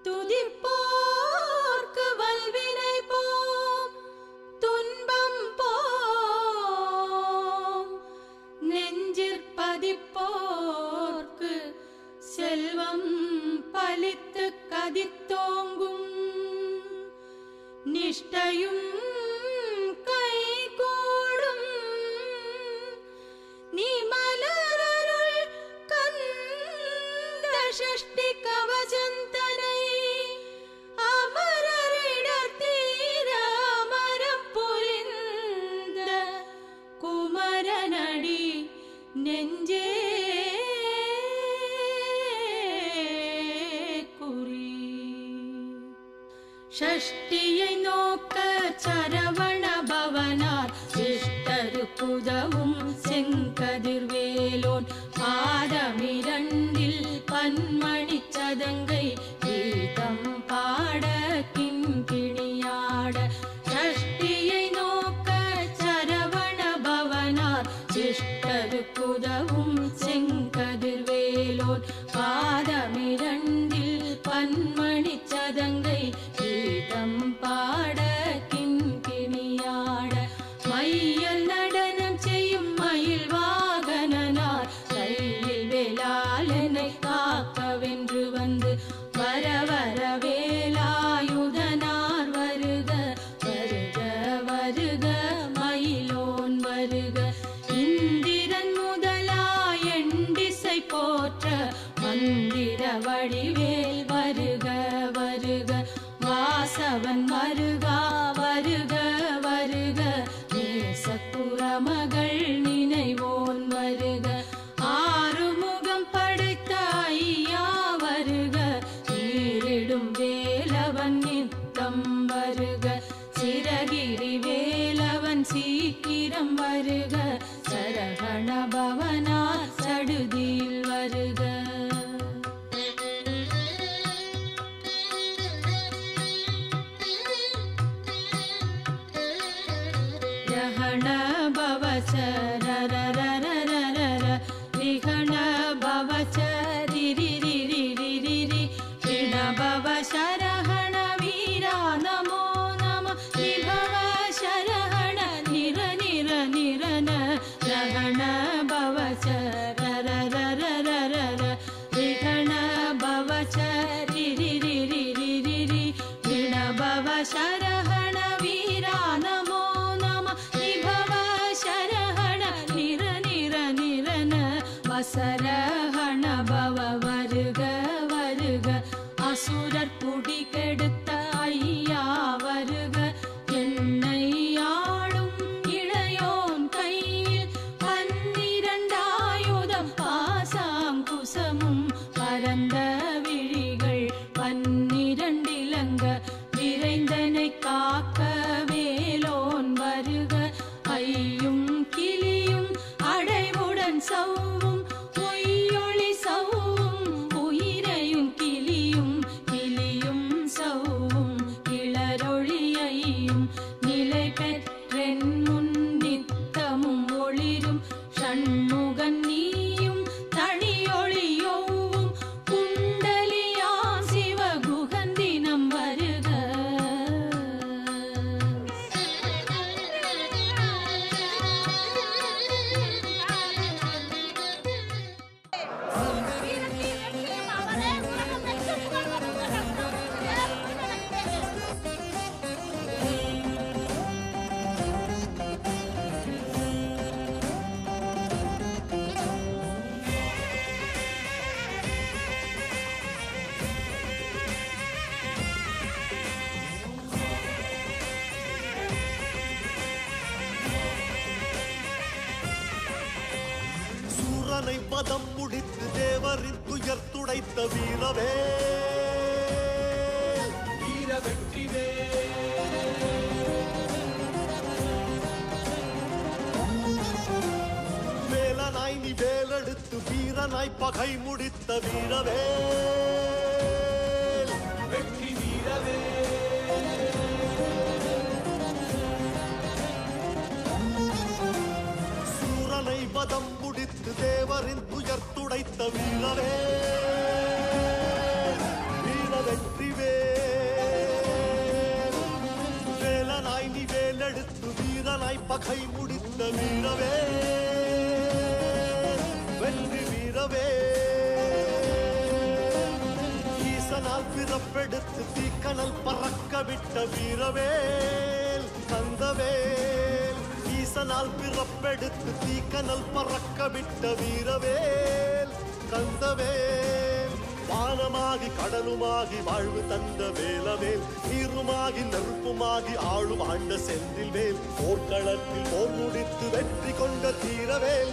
துதிப்போர்க்கு வல்வினை போம் துன்பம் போம் நெஞ்சிற்பதிப்போர்க்கு செல்வம் பலித்து கதித்தோங்கும் நிஷ்டையும் கைகூடும் நீ மலரருள் கந்த சஷ்டி கவசந்தனை அமரரிடர் தீர அமரம் புரிந்த குமரனடி நெஞ்சே குறி ஷஷ்டியை நோக்க சரவண பவனார் சிஷ்டருக்குதவும் செங்கதிர்வேலோன் பாதமிரண்டில் பன்மணி சதங்கை கீதம் பாட கிங்கிணியாட ஷஷ்டியை நோக்க சரவண பவனார் சிஷ்டருக்குதவும் செங்கதிர்வேலோன் பாதமிரண்டில் பன்மணி சதங்கை கீதம் பாட கிண்கிணியாட மையல் நடனம் செய்யும் மயில் வாகனனார் கையில் வேளாளனை காக்கவென்று வந்து வர வர வேலாயுதனார் வருக வருக வருக மயிலோன் வருக இந்திரன் முதலாய் எண்டிசை போற்ற மந்திர வடிவேல் வருக வருக வாசவன் வருகா வருக வருக நேசக்குறமகள் நினைவோன் வருக ஆறுமுகம் படைத்த ஐயா வருக நீரிடும் வேலவன் நித்தம் வருக சிறகிரி வேலவன் சீக்கிரம் வருக சரகண பவனா சடுதியில் வருக ரஹண பவச ரரரரரரர ரிஹண பவச ரிரிரிரிரிரிரி ரிண பவ சரஹண வீரா நமோ நம நிபவ சரஹண நிர நிர நிரன ரஹண பவச ரரரரரரர ரிஹண பவச ரிரிரிரிரிரிரி ரிண பவ சரஹண வீரா நமோ நம நிபவ சரஹண நிர நிர நிரன வசரஹண பவ வருக வருக அசுரர் குடி கெடுத்த ஐயா வருக என்னை ஆளும் இளையோன் கையில் பன்னிரண்டாயுதம் பாசாம் குசமும் பரந்த விழிகள் பன்னிரண்டிலங்க விரைந்தனை காக்க வேலோன் வருக ஐயும் கிளியும் அடைவுடன் சவ்வும் பொய்யொளி சவ்வும் உயிரையும் கிளியும் கிளியும் சவ்வும் கிளரொளியையும் நிலை பெற்றென் முன் நித்தமும் ஒளிரும் ஷண்முகன் நீயும் தனியொளியோவும் குண்டலியாம் சிவகுகந்தினம் வருக சூரனை பதம் முடித்து தேவரின் துயர் துடைத்த வீரவே வீர வெற்றிவே வேலனாய் நீ வேலெடுத்து வீரனாய் பகை முடித்த வீரவே வெற்றி வீரவே சூரனை பதம் முடித்து தேவரின் துயர் துடைத்த வீரவே வீர வெற்றிவே ஈசனால் பிறப்பெடுத்து தீக்கனல் பறக்க விட்ட வீரவேல் கந்தவேல் ஈசனால் பிறப்பெடுத்து தீக்கனல் பறக்க விட்ட வீரவேல் கந்தவேல் வானமாகி கடலுமாகி வாழ்வு தந்த வேலவேல் நீருமாகி நெருப்புமாகி ஆளும் ஆண்ட செந்தில் வேல் போர்க்களத்தில் போர் முடித்து வெற்றி கொண்ட தீரவேல்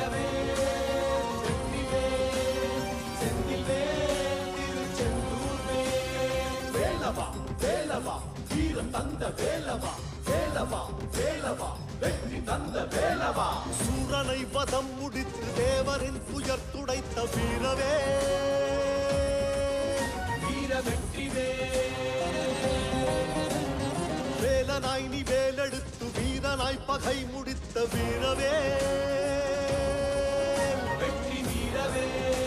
வேலவா வேலவா வீரம் தந்த வேலவா வேலவா வேலவா வெற்றி தந்த வேலவா சூரனை வதம் முடித்து தேவரின் துயர் துடைத்த வீரவே வீர வெற்றி வேலனாய் நீ வேலெடுத்து வீரனாய் பகை முடித்த வீரவே வெற்றி வீரவே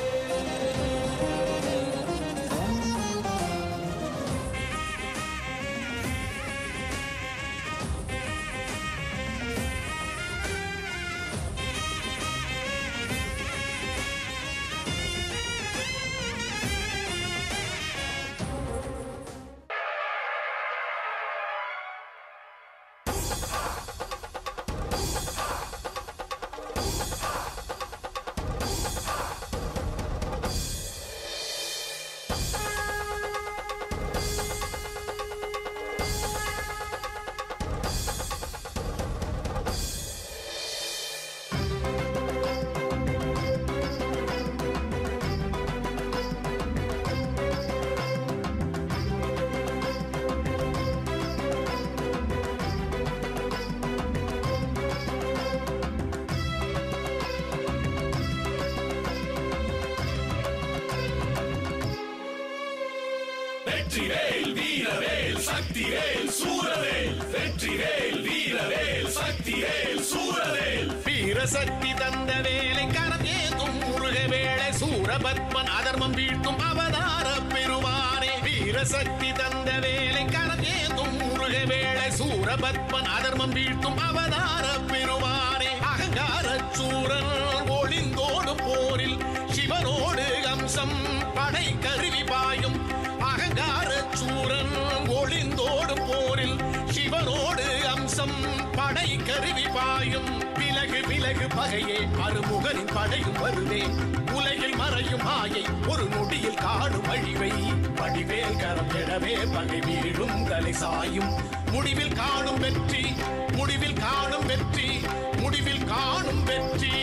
வெற்றிவேல் வீரவேல் சக்திவேல் சூரவேல் வெற்றிவேல் வீரவேல் சக்திவேல் சூரவேல் வீரசக்தி தந்த வேலை கரம் ஏந்தும் முருக வேளை சூரபத்மன் அதர்மம் வீழ்த்தும் அவதார பெருமானே வீரசக்தி தந்த வேலை கரம் ஏந்தும் முருக வேளை சூரபத்மன் அதர்மம் வீழ்த்தும் அவதார பெருமானே அகங்கார சூரன் ஒளிந்தோடு போரில் சிவனோடு அம்சம் படை கருவி பாயும் அகங்கார சூரன் ஒளிந்தோடு போரில் சிவனோடு அம்சம் படை கருவி பாயும் விலகு விலகு பகையே அருமுகனின் படையும் வருவேன் உலகில் மறையும் மாயை ஒரு நொடியில் காடும் அழிவை வடிவேல் கரம் எழவே பகை வீழும் தலை சாயும் முடிவில் காணும் வெற்றி முடிவில் காணும் வெற்றி முடிவில் காணும் வெற்றி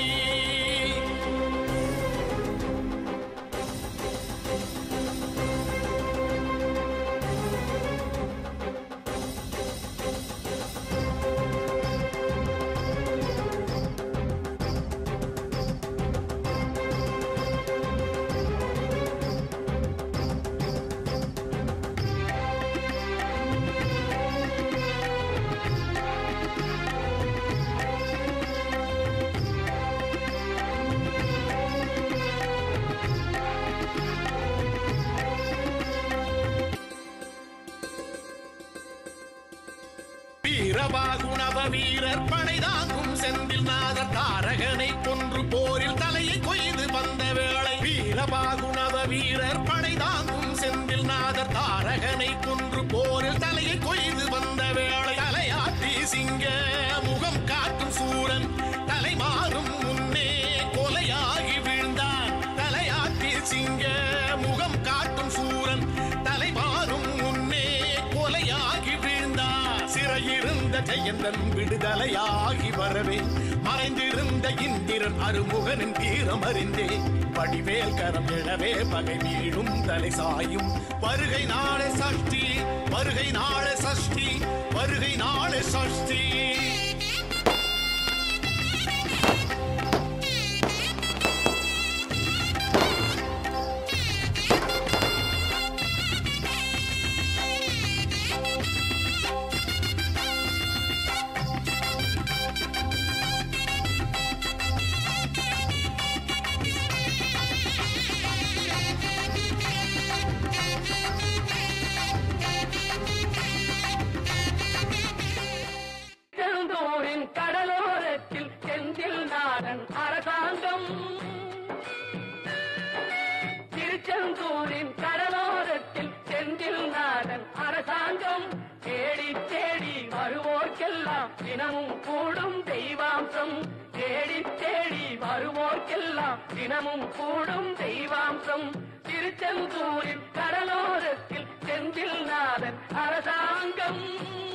வீரபாகுணவ வீரர் படை தாங்கும் செந்தில் நாதர் தாரகனை கொன்று போரில் தலையை கொய்து வந்த வேளை வீரபாகுணவ வீரர் படை தாங்கும் செந்தில் நாதர் தாரகனை கொன்று போரில் தலையை கொய்து வந்த வேளை தலையாட்டி சிங்க முகம் காட்டும் சூரன் தலை மாறும் முன்னே கொலையாகி வீழ்ந்தான் தலையாட்டி சிங்க முகம் காட்டும் சூரன் தலை மாறும் முன்னே கொலையாகி வீழ்ந்தான் சிறையிருந்த ஜெயந்தன் விடுதலையாகி வரவே மறைந்திருந்த இந்திரன் அருமுகனின் வீரம் அறிந்தே வடிவேல் கரம் எழவே பகை வீழும் தலை சாயும் வருகை நாளே சஷ்டி வருகை நாளே சஷ்டி வருகை நாளே சஷ்டி திருச்செந்தூரின் கடலோரத்தில் செந்தில் நாடன் அரசாங்கம் திருச்செந்தூரின் கடலோர தினமும் கூடும் தெய்வாம்சம் தேடி தேடி வருவோர்க்கெல்லாம் தினமும் கூடும் தெய்வாம்சம் திருச்செந்தூரில் கடலோரத்தில் செந்தில் நாதன் அரசாங்கம்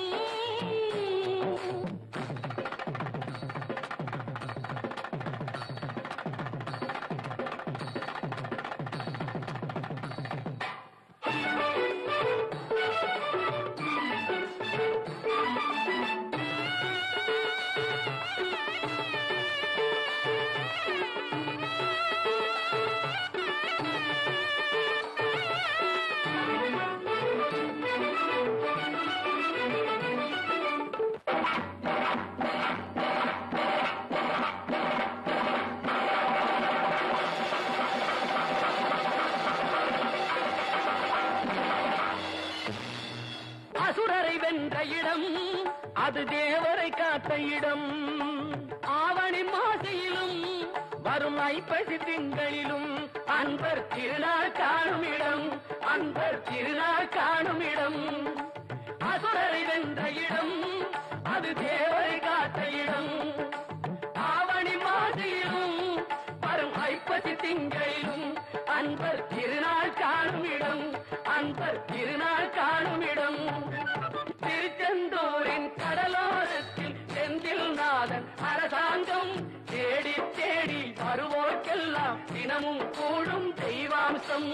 அசுரரை வென்ற இடம் அது தேவரை காத்த இடம் ஆவணி மாசையிலும் வரும் ஐப்பசி திங்களிலும் அன்பர் திருநாள் காணும் இடம் அன்பர் திருநாள் காணும் இடம் அசுரரை வென்ற இடம் அது தேவரை காத்த இடம் ஆவணி மாசையிலும் வரும் ஐப்பசி திங்களிலும் அன்பர் திருநாள் காணும் இடம் அன்பர் திருநாள் காணும் இடம் திருச்செந்தூரின் கடலோரத்தில் செந்தில் நாதன் அரசாங்கம் தேடி தேடி வருவோர்க்கெல்லாம் தினமும் கூடும் தெய்வாம்சம்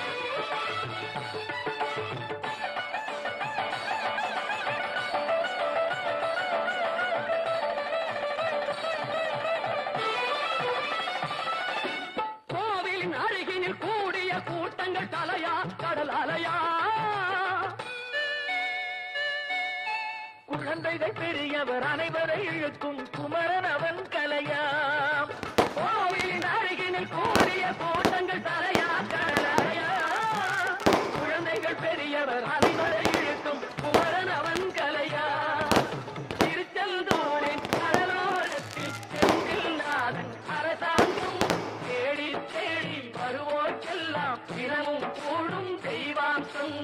கோவிலின் அருகினில் கூடிய கூட்டங்கள் தலையா கடல் அலையா குழந்தைகள் பெரியவர் அனைவரை இழுக்கும் குமரன் அவன் கலையா கோவிலின் அருகினில் கூடிய கூட்டங்கள் தலையா கடல் அலையா குழந்தைகள் பெரியவர் அனைவரை இழுக்கும் குமரன் அவன் கலையா திருச்செந்தூரின் கடலோரத்தில் செந்தில் நாதன் அரசாங்கம் தேடி தேடி வருவோர்க்கெல்லாம் தினமும் கூடும் தெய்வாம்சம்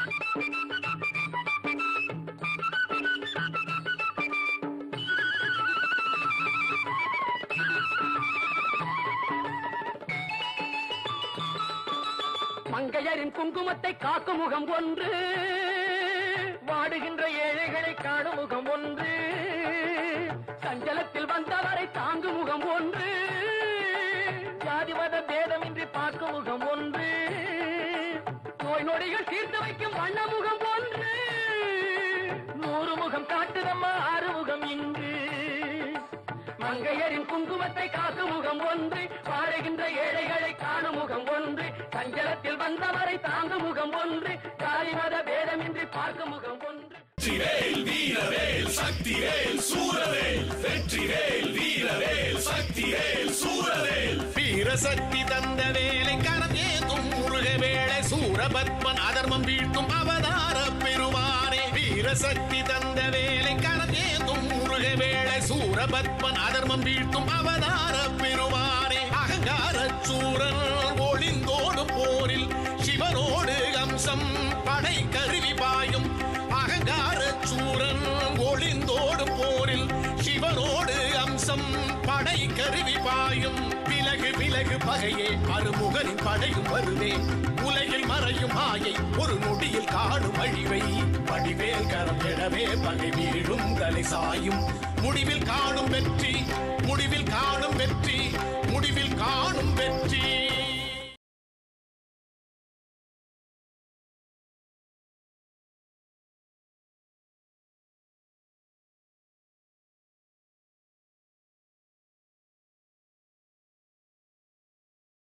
மங்கையரின் குங்குமத்தை காக்கும் முகம் ஒன்று வாடுகின்ற ஏழைகளை காணும் முகம் ஒன்று சஞ்சலத்தில் வந்தவரை தாங்கும் முகம் ஒன்று ஜாதி மத பேதமின்றி பார்க்கும் முகம் ஒன்று நோய் நொடிகள் தீர்த்து வைக்கும் வண்ண முகம் ஒன்று நூறு முகம் காட்டுதம்மா ஆறு முகம் இங்கு மங்கையரின் குங்குமத்தை காக்கும் முகம் ஒன்று பாடுகின்ற ஏழைகளை காணும் முகம் ஒன்று சஞ்சலத்தில் வந்தவரை தாங்கும் முகம் ஒன்று ஜாதி மத பேதமின்றி பார்க்கும் முகம் ஒன்று வெற்றிவேல் வீரவேல் சக்திவேல் சூரவேல் வெற்றிவேல் வீரவேல் சக்திவேல் சூரவேல் வீரசக்தி தந்த வேலை கரம் ஏந்தும் முருக வேளை சூரபத்மன் அதர்மம் வீழ்த்தும் அவதார பெருமானே வீரசக்தி தந்த வேலை கரம் ஏந்தும் முருக வேளை சூரபத்மன் அதர்மம் வீழ்த்தும் அவதார பெருமானே அகங்கார சூரன் ஒளிந்தோடும் போரில் சிவனோடு அம்சம் படை கருவி பாயும் அகங்கார சூரன் ஒளிந்தோடும் போரில் சிவனோடு அம்சம் படை கருவி பாயும் விலகு விலகு பகையே அருமுகனின் படையும் வருவே உலகில் மறையும் மாயை ஒரு நொடியில் காணும் அழிவை வடிவேல் கரம் எழவே பகை வீழும் தலை சாயும் முடிவில் காணும் வெற்றி முடிவில் காணும் வெற்றி முடிவில் காணும் வெற்றி